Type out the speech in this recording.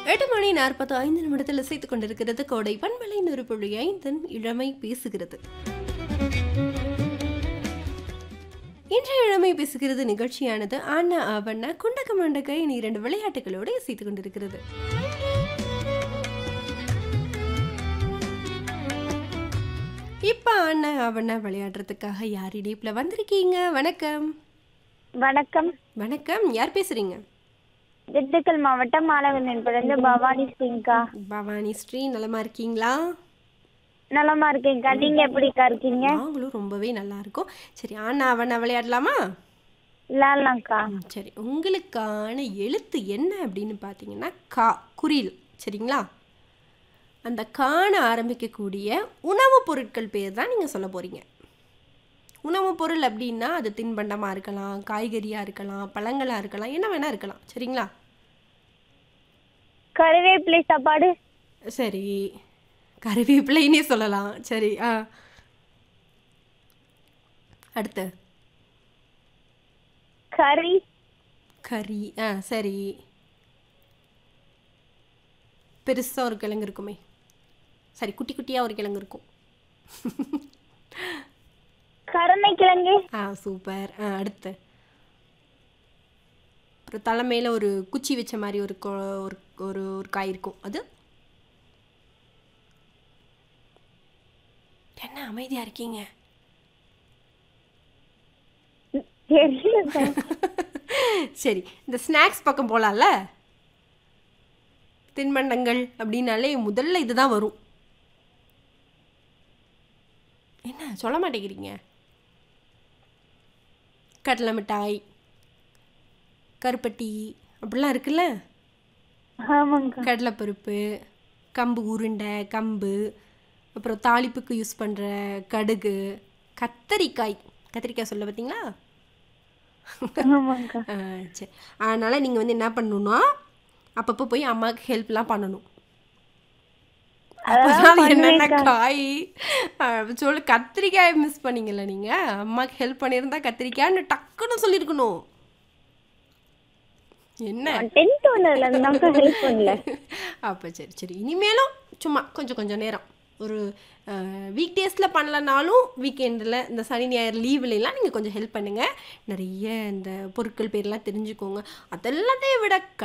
எட்டு மணி நாற்பத்து ஐந்து நிமிடத்தில் இசைத்துக் கொண்டிருக்கிறது கோடை பண்பலை நூறு புள்ளி ஐந்தன் இளமை பேசுகிறது இன்றைய இளமை பேசுகிறது நிகழ்ச்சியானது ஆனா ஆவண்ணா குண்டக்க மண்டக்க இனி இரண்டு விளையாட்டுகளோடு இசைத்துக் கொண்டிருக்கிறது இப்ப அண்ணா அவண்ணா விளையாடுறதுக்காக யார் இணைப்புல வந்திருக்கீங்க வணக்கம் வணக்கம் வணக்கம் யார் பேசுறீங்க திண்டுக்கல் மாவட்டம் மாலவனிலிருந்து பவானி சிங்க்கா பவானி ஸ்ரீ நலமா இருக்கீங்களா நலமா இருக்கேன்க்கா நீங்க எப்படிக்கா இருக்கீங்க நாங்களும் ரொம்பவே நல்லா இருக்கோம் சரி ஆனா அவண்ணா விளையாடலாமா விளாட்லாம்க்கா ம், சரி உங்களுக்கான எழுத்து என்ன அப்படின்னு பார்த்தீங்கன்னா கா குறில் சரிங்களா அந்த காண ஆரம்பிக்கக்கூடிய உணவுப் பொருட்கள் பேர் தான் நீங்கள் சொல்ல போகிறீங்க உணவுப் பொருள் அப்படின்னா அது தின்பண்டமாக இருக்கலாம் காய்கறியாக இருக்கலாம் பழங்களாக இருக்கலாம் என்ன வேணால் இருக்கலாம் சரிங்களா கருவேப்பிலை சாப்பாடு சரி கருவேப்பிலைன்னே சொல்லலாம் சரி ஆ அடுத்து கறி கறி ஆ சரி பெருசாக ஒரு கிழங்கு இருக்குமே சரி குட்டி குட்டியாக ஒரு கிழங்கு இருக்கும் கருணைக்கிழங்கு ஆ சூப்பர் ஆ அடுத்து அப்புறம் தலைமையில் ஒரு குச்சி வச்ச மாதிரி ஒரு கொ- ஒரு ஒரு ஒரு காய் இருக்கும் அது என்ன அமைதியாக இருக்கீங்க தெரியலக்கா சரி இந்த ஸ்நாக்ஸ் பக்கம் போகலாம்ல தின்பண்டங்கள் அப்படின்னாலே முதல்ல இதுதான் வரும் என்ன சொல்ல மாட்டேங்கிறீங்க கடலை மிட்டாய் கருப்பட்டி அப்படிலாம் இருக்குல்ல ஆமாங்கக்கா கடலைப்பருப்பு கம்பு உருண்டை கம்பு அப்புறம் தாளிப்புக்கு யூஸ் பண்ணுற கடுகு கத்தரிக்காய் கத்திரிக்காய் சொல்ல பார்த்தீங்களா ஆமாங்கக்கா ஆ, சரி அதனால் நீங்கள் வந்து என்ன பண்ணணும்னா அப்பப்போ போய் அம்மாவுக்கு ஹெல்ப்லாம் பண்ணணும் அப்பதான் என்னென்ன காய் ஆ, சொல்லு கத்திரிக்காய் மிஸ் பண்ணீங்கல்ல நீங்கள் அம்மாவுக்கு ஹெல்ப் பண்ணியிருந்தா கத்திரிக்காய்னு டக்குன்னு சொல்லியிருக்கணும் என்ன டென்த் வந்ததுல இருந்தாக்கா ஹெல்ப் பண்ணல அப்போ சரி சரி இனிமேலும் சும்மா கொஞ்சம் கொஞ்சம் நேரம் ஒரு வீக் டேஸில் பண்ணலனாலும் வீக்கெண்டில் இந்த சனி ஞாயிறு லீவ்லலாம் நீங்கள் கொஞ்சம் ஹெல்ப் பண்ணுங்கள் நிறைய இந்த பொருட்கள் பேர்லாம் தெரிஞ்சுக்கோங்க அதெல்லாத்தையும் விட